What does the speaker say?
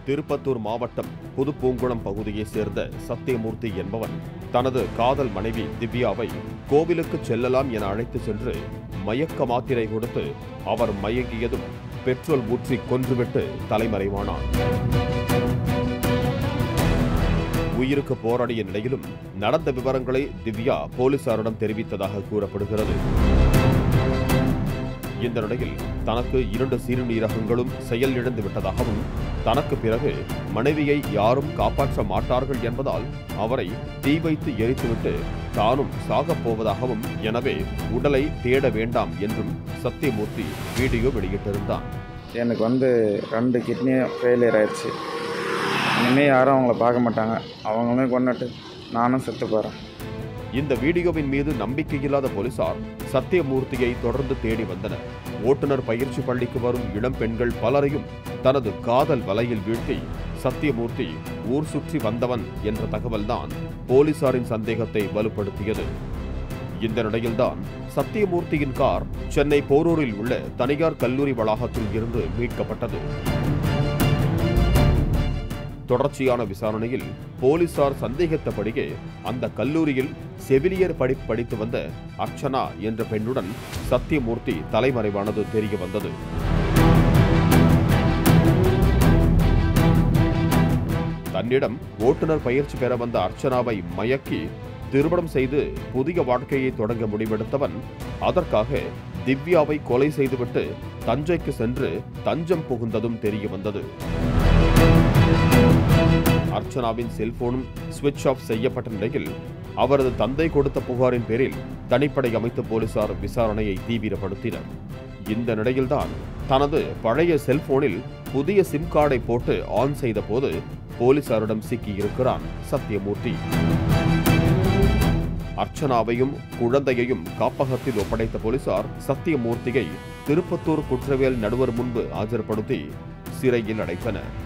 திருப்பத்தூர் மாவட்டம் புதுப்பூங்குளம் பகுதியைச் சேர்ந்த சத்தியமூர்த்தி என்பவன் தனது காதல் மனைவி திவ்யாவை கோவிலுக்கு செல்லலாம் என அழைத்து சென்று மயக்க மாத்திரை கொடுத்து அவர் மயங்கியதும் பெட்ரோல் ஊற்றி கொன்றுவிட்டு தலைமறைவானான் உயிருக்கு போராடிய நிலையிலும் நடந்த விவரங்களை திவ்யா போலீசாரிடம் தெரிவித்ததாக கூறப்படுகிறது இந்த நிலையில் தனக்கு இரண்டு சிறுநீரகங்களும் செயலிழந்து விட்டதாகவும் தனக்கு பிறகு மனைவியை யாரும் காப்பாற்ற மாட்டார்கள் என்பதால் அவரை தீ வைத்து எரித்துவிட்டு தானும் சாகப் போவதாகவும் எனவே உடலை தேட வேண்டாம் என்றும் சத்தியமூர்த்தி வீடியோ வெளியிட்டிருந்தான் எனக்கு வந்து ரெண்டு கிட்னியும் ஃபெயிலியர் ஆயிடுச்சு இனிமேல் யாரும் அவங்கள பார்க்க மாட்டாங்க அவங்களும் கொண்டுட்டு நானும் செத்து போகிறேன் இந்த வீடியோவின் மீது நம்பிக்கையில்லாத போலீசார் சத்தியமூர்த்தியை தொடர்ந்து தேடி வந்தனர் ஓட்டுநர் பயிற்சி பள்ளிக்கு வரும் இளம் பெண்கள் பலரையும் தனது காதல் வலையில் வீழ்த்தி சத்தியமூர்த்தி ஊர் சுற்றி வந்தவன் என்ற தகவல்தான் போலீசாரின் சந்தேகத்தை வலுப்படுத்தியது இந்த நிலையில்தான் சத்தியமூர்த்தியின் கார் சென்னை போரூரில் உள்ள தனியார் கல்லூரி வளாகத்தில் இருந்து மீட்கப்பட்டது தொடர்ச்சியான விசாரணையில் போலீசார் சந்தேகித்தபடியே அந்த கல்லூரியில் செவிலியர் படிப்பு படித்து வந்த அர்ச்சனா என்ற பெண்ணுடன் சத்தியமூர்த்தி தலைமறைவானது தெரிய வந்தது தன்னிடம் ஓட்டுநர் பயிற்சி பெற வந்த அர்ச்சனாவை மயக்கி திருமணம் செய்து புதிய வாழ்க்கையை தொடங்க முடிவெடுத்தவன் அதற்காக திவ்யாவை கொலை செய்துவிட்டு தஞ்சைக்கு சென்று தஞ்சம் புகுந்ததும் தெரிய வந்தது அர்ச்சனாவின் செல்போனும் சுவிட்ச் ஆஃப் செய்யப்பட்ட நிலையில் அவரது தந்தை கொடுத்த புகாரின் பேரில் தனிப்படை அமைத்து போலீசார் விசாரணையை தீவிரப்படுத்தினர் இந்த நிலையில்தான் தனது பழைய செல்போனில் புதிய சிம் கார்டை போட்டு ஆன் செய்த போது போலீசாரிடம் சிக்கியிருக்கிறான் சத்தியமூர்த்தி அர்ச்சனாவையும் குழந்தையையும் காப்பகத்தில் ஒப்படைத்த போலீசார் சத்தியமூர்த்தியை திருப்பத்தூர் குற்றவியல் நடுவர் முன்பு ஆஜர்படுத்தி சிறையில் அடைத்தனர்